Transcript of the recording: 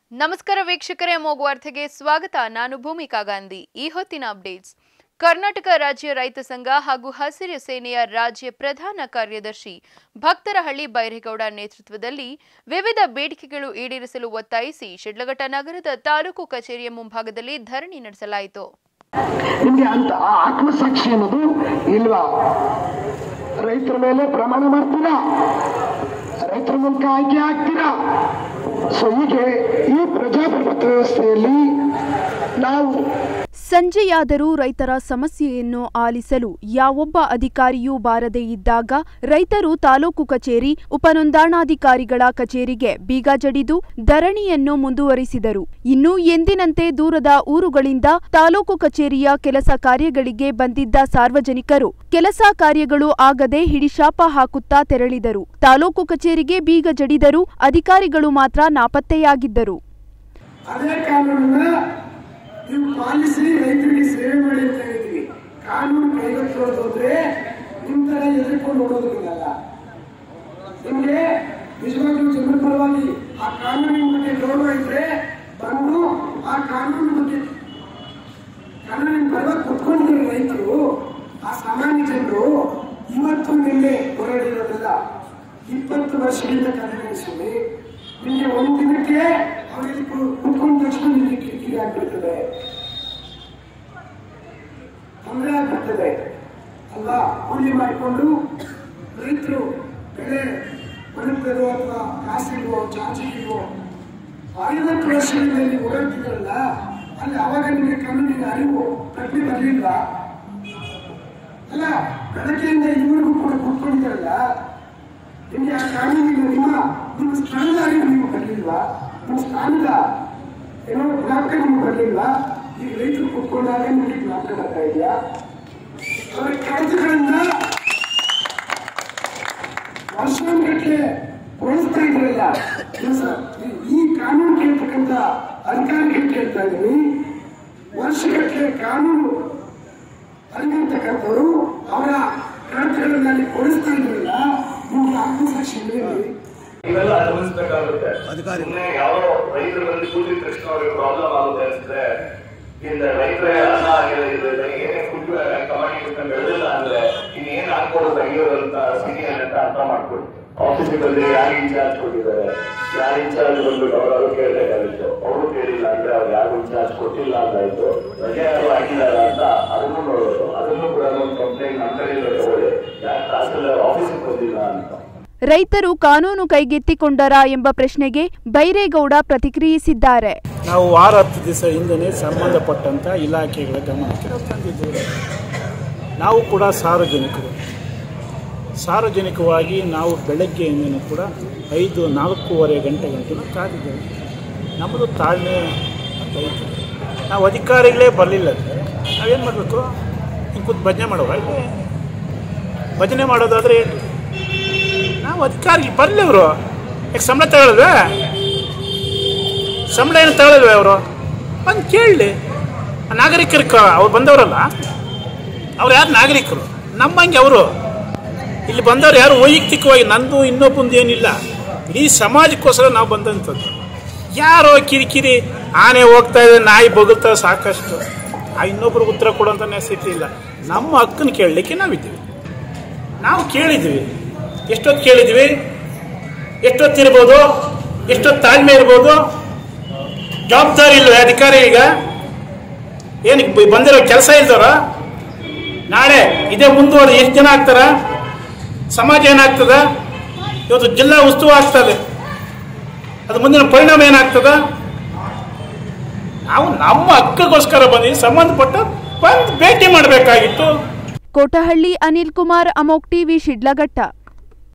ನಮಸ್ಕಾರ ವೀಕ್ಷಕರೇ ಮೋಗು ವಾರ್ತೆಗೆ ಸ್ವಾಗತ ನಾನು ಭೂಮಿಕಾ ಗಾಂಧಿ ಈ ಹೊತ್ತಿನ ಅಪ್ಡೇಟ್ಸ್ ಕರ್ನಾಟಕ ರಾಜ್ಯ ರೈತ ಸಂಘ ಹಾಗೂ ಹಸಿರು ಸೇನೆಯ ರಾಜ್ಯ ಪ್ರಧಾನ ಕಾರ್ಯದರ್ಶಿ ಭಕ್ತರಹಳ್ಳಿ ಬೈರೇಗೌಡ ನೇತೃತ್ವದಲ್ಲಿ ವಿವಿಧ ಬೇಡಿಕೆಗಳು ಈಡೇರಿಸಲು ಒತ್ತಾಯಿಸಿ ಶಿಡ್ಲಘಟ್ಟ ನಗರದ ತಾಲೂಕು ಕಚೇರಿಯ ಮುಂಭಾಗದಲ್ಲಿ ಧರಣಿ ನಡೆಸಲಾಯಿತು ನಿಮ್ಗೆ ಅಂತ ಆ ಆತ್ಮಸಾಕ್ಷಿ ಅನ್ನೋದು ಇಲ್ವಾ ರೈತರ ಮೇಲೆ ಪ್ರಮಾಣ ಮಾಡ್ತೀರಾ ರೈತರ ಮೂಲಕ ಆಯ್ಕೆ ಆಗ್ತೀರಾ ಸೊ ಹೀಗೆ ಈ ಪ್ರಜಾಪ್ರಭುತ್ವ ವ್ಯವಸ್ಥೆಯಲ್ಲಿ ನಾವು ಸಂಜೆಯಾದರೂ ರೈತರ ಸಮಸ್ಯೆಯನ್ನು ಆಲಿಸಲು ಯಾವೊಬ್ಬ ಅಧಿಕಾರಿಯೂ ಬಾರದೇ ಇದ್ದಾಗ ರೈತರು ತಾಲೂಕು ಕಚೇರಿ ಉಪನೋಂದಣಾಧಿಕಾರಿಗಳ ಕಚೇರಿಗೆ ಬೀಗ ಜಡಿದು ಧರಣಿಯನ್ನು ಮುಂದುವರಿಸಿದರು ಇನ್ನು ಎಂದಿನಂತೆ ದೂರದ ಊರುಗಳಿಂದ ತಾಲೂಕು ಕಚೇರಿಯ ಕೆಲಸ ಕಾರ್ಯಗಳಿಗೆ ಬಂದಿದ್ದ ಸಾರ್ವಜನಿಕರು ಕೆಲಸ ಕಾರ್ಯಗಳು ಆಗದೆ ಹಿಡಿಶಾಪ ಹಾಕುತ್ತಾ ತೆರಳಿದರು ತಾಲೂಕು ಕಚೇರಿಗೆ ಬೀಗ ಜಡಿದರೂ ಅಧಿಕಾರಿಗಳು ಮಾತ್ರ ನಾಪತ್ತೆಯಾಗಿದ್ದರು ಅದೇ ಕಾನೂನನ್ನ ನೀವು ಪಾಲಿಸಿ ರೈತರಿಗೆ ಸೇವೆ ಮಾಡಿ ಅಂತ ಹೇಳಿದ್ವಿ ಕಾನೂನು ಕೈಗೊಳ್ಳೋದು ಅಂದ್ರೆ ನಿಮ್ ತರ ಎದುರ್ಕೊಂಡು ನೋಡೋದಿಲ್ಲ ನಿಮ್ಗೆ ನಿಜವಾಗ್ಲೂ ಜನರ ಪರವಾಗಿ ಆ ಕಾನೂನಿನ ಬಗ್ಗೆ ಗೌರವ ಇದ್ರೆ ಬಂದು ಆ ಕಾನೂನಿನ ಬಗ್ಗೆ ಕಾನೂನಿನ ಪರವಾಗಿ ಕುತ್ಕೊಂಡಿರೋ ರೈತರು ಆ ಸಾಮಾನ್ಯ ಜನರು ಇವತ್ತು ನಿನ್ನೆ ಹೋರಾಡಿರೋದಿಲ್ಲ ಇಪ್ಪತ್ತು ವರ್ಷಗಳಿಂದ ಕಡೆಗಣಿಸಿ ನಿಮಗೆ ಒಂದು ದಿನಕ್ಕೆ ಅವರಿಗೆ ಕುತ್ಕೊಂಡ ತಕ್ಷಣ ನಿಮಗೆ ಕಿರಿಕಿರಿ ಆಗ್ಬಿಡ್ತದೆ ತೊಂದರೆ ಆಗ್ಬಿಡ್ತದೆ ಅಲ್ವಾ ಕೂಲಿ ಮಾಡಿಕೊಂಡು ರೈತರು ಬೆಳೆ ಬದುಕಲು ಅಥವಾ ಕಾಸಿಲ್ವೋ ಚಾಚಿಲ್ವೋ ಐವತ್ತು ವರ್ಷಗಳಿಂದ ನೀವು ಓಡಾಡ್ತಿದ್ರಲ್ಲ ಅಲ್ಲಿ ಅವಾಗ ನಿಮಗೆ ಕಾನೂನಿನ ಅರಿವು ಪ್ರಜ್ಞೆ ಬರಲಿಲ್ವಾ ಅಲ್ಲ ಬೆಳಗ್ಗೆಯಿಂದ ಇದುವರೆಗೂ ಕೂಡ ಕೂತ್ಕೊಂಡಿದ್ದಾರಲ್ಲ ನಿಮಗೆ ಆ ಕಾನೂನಿನ ನಿಮ್ಮ ನಿಮ್ಮ ಸ್ಥಾನದ ಅರಿವು ನೀವು ಬರಲಿಲ್ವಾ ನಿಮ್ಮ ಸ್ಥಾನದ ಏನೋ ಜ್ಞಾಪಕ ನಿಮ್ಗೆ ಬರಲಿಲ್ವಾ ಈಗ ರೈತರು ಕೂತ್ಕೊಂಡಾಗ ನಿಮಗೆ ಜ್ಞಾಪಕ ಬರ್ತಾ ಇದೆಯಾ ಅವರ ಕಡತಗಳಿಂದ ವರ್ಷಗಟ್ಟಲೆ ಕೊಡಿಸ್ತಾ ಇದ್ರಲ್ಲ ಇಲ್ಲ ಸರ್, ಈ- ಈ ಕಾನೂನು ಕೇಳ್ತಕ್ಕಂಥ ಅಧಿಕಾರಿಗಳು ಕೇಳ್ತಾ ಇದ್ದೀನಿ ವರ್ಷಗಟ್ಟಲೆ ಕಾನೂನು ಅರಿವಿರ್ತಕ್ಕಂಥವ್ರು ಅವರ ಕಡತಗಳನ್ನ ಅಲ್ಲಿ ಕೊಡಿಸ್ತಾ ಇದ್ರಲ್ಲ ನಿಮ್ಗೆ ಆತ್ಮಸಾಕ್ಷಿ ಇದೆ ಇವೆಲ್ಲ ಗಮನಿಸಬೇಕಾಗುತ್ತೆ ಸುಮ್ಮನೆ ಯಾವ ರೈತರು ಬಂದು ಕೂತಿದ ತಕ್ಷಣ ಅವ್ರಿಗೆ ಪ್ರಾಬ್ಲಮ್ ಆಗುತ್ತೆ ಅನ್ಸಿದ್ರೆ ಇಂದ ರೈತರೇ ಅನ್ನ ಆಗಿರೋದಿಲ್ಲ ಏನೇ ಫುಡ್ ಕಮಾಂಡ್ ಬೆಳೆದಿಲ್ಲ ಅಂದ್ರೆ ಇನ್ನು ಏನ್ ಹಾಕ್ಬೋದು ತೆಗಿಯೋದು ಅಂತ ಸ್ಥಿತಿಯಲ್ಲಿ ಅಂತ ಅರ್ಥ ಮಾಡ್ಕೊಳ್ಳಿ ಆಫೀಸಿಗೆ ಬಂದು ಯಾರು ಇನ್ಚಾರ್ಜ್ ಕೊಟ್ಟಿದ್ದಾರೆ ಯಾರು ಇನ್ಚಾರ್ಜ್ ಬಂದ್ಬಿಟ್ಟು ಅವ್ರು ಅವ್ರು ಕೇಳಬೇಕಾಗಿತ್ತು ಅವರು ಕೇಳಿಲ್ಲ ಅಂದ್ರೆ ಅವ್ರು ಯಾರು ಇನ್ಚಾರ್ಜ್ ಕೊಟ್ಟಿಲ್ಲ ಅಂತಾಯ್ತು ರಜೆ ಯಾರು ಆಗಿಲ್ಲ ಅಂತ ಅದನ್ನು ನೋಡೋದು ಅದನ್ನು ಕೂಡ ಒಂದು ಕಂಪ್ಲೇಂಟ್ ನಮ್ಮ ಕಡೆಯಿಂದ ತಗೊಳ್ಳಿ ಯಾಕೆ ತಹಸೀಲ್ದಾರ್ ಆಫೀಸಿಗೆ ಬಂದಿಲ್ಲ ಅಂತ ರೈತರು ಕಾನೂನು ಕೈಗೆತ್ತಿಕೊಂಡರ ಎಂಬ ಪ್ರಶ್ನೆಗೆ ಬೈರೇಗೌಡ ಪ್ರತಿಕ್ರಿಯಿಸಿದ್ದಾರೆ ನಾವು ವಾರ ಹತ್ತು ದಿವಸ ಹಿಂದೆ ಸಂಬಂಧಪಟ್ಟಂಥ ಇಲಾಖೆಗಳ ಗಮನಕ್ಕೆ ತಂದಿದ್ದೇವೆ ನಾವು ಕೂಡ ಸಾರ್ವಜನಿಕರು ಸಾರ್ವಜನಿಕವಾಗಿ ನಾವು ಬೆಳಗ್ಗೆಯಿಂದನೂ ಕೂಡ ಐದು ನಾಲ್ಕೂವರೆ ಗಂಟೆ ಗಂಟೆ ಕಾದಿದ್ದೇವೆ ನಮ್ಮದು ತಾಳ್ಮೆ ಅಂತ ಐತೆ ನಾವು ಅಧಿಕಾರಿಗಳೇ ಬರಲಿಲ್ಲ ಅಂದರೆ ನಾವೇನು ಮಾಡಬೇಕು ಹಿಂಗೆ ಕೂತು ಭಜನೆ ಮಾಡುವ ಇಲ್ಲೇ ಭಜನೆ ಮಾಡೋದಾದರೆ ಏನು ನಾವು ಅಧಿಕಾರಿ ಬರಲಿ ಅವರು ಯಾಕೆ ಸಂಬಳ ತಗೊಳ್ಳಲ್ವೇ ಸಂಬಳ ಏನು ತಗೊಳ್ಳಲ್ವೇ ಅವರು ಬಂದು ಕೇಳಲಿ ನಾಗರಿಕರು ಅವ್ರು ಬಂದವರಲ್ಲ ಅವ್ರು ಯಾರು ನಾಗರಿಕರು ನಮ್ಮಂಗೆ ಅವರು ಇಲ್ಲಿ ಬಂದವ್ರು ಯಾರು ವೈಯಕ್ತಿಕವಾಗಿ ನಂದು ಇನ್ನೊಬ್ಬಂದು ಏನಿಲ್ಲ ಇಡೀ ಸಮಾಜಕ್ಕೋಸ್ಕರ ನಾವು ಬಂದಂಥದ್ದು ಯಾರೋ ಕಿರಿಕಿರಿ ಆನೆ ಹೋಗ್ತಾ ಇದೆ ನಾಯಿ ಬೊಗಳ್ತಾ ಸಾಕಷ್ಟು ಆ ಇನ್ನೊಬ್ರು ಉತ್ತರ ಕೊಡುವಂಥ ನೆಸಿಟಿ ಇಲ್ಲ ನಮ್ಮ ಹಕ್ಕನ್ನು ಕೇಳಲಿಕ್ಕೆ ನಾವಿದ್ದೀವಿ ನಾವು ಕೇಳಿದ್ವಿ ಎಷ್ಟೊತ್ತು ಕೇಳಿದ್ವಿ ಎಷ್ಟೊತ್ತಿರ್ಬೋದು ಎಷ್ಟೊತ್ತು ತಾಳ್ಮೆ ಇರ್ಬೋದು ಜವಾಬ್ದಾರಿ ಇಲ್ವೇ ಅಧಿಕಾರಿ ಈಗ ಏನಕ್ಕೆ ಬ- ಬಂದಿರೋ ಕೆಲಸ ಇಲ್ದವ್ರ ನಾಳೆ ಇದೇ ಮುಂದುವರೆದು ಎಷ್ಟು ಜನ ಆಗ್ತಾರ ಸಮಾಜ ಏನಾಗ್ತದ ಇವತ್ತು ಜಿಲ್ಲಾ ಉತ್ಸವ ಆಗ್ತದೆ ಅದು ಮುಂದಿನ ಪರಿಣಾಮ ಏನಾಗ್ತದ ನಾವು ನಮ್ಮ ಹಕ್ಕಗೋಸ್ಕರ ಬಂದು ಸಂಬಂಧಪಟ್ಟ ಬಂದು ಭೇಟಿ ಮಾಡಬೇಕಾಗಿತ್ತು ಕೋಟಹಳ್ಳಿ ಅನಿಲ್ ಕುಮಾರ್ ಅಮೋಕ್ ಟಿವಿ ಶಿಡ್ಲಘಟ್ಟ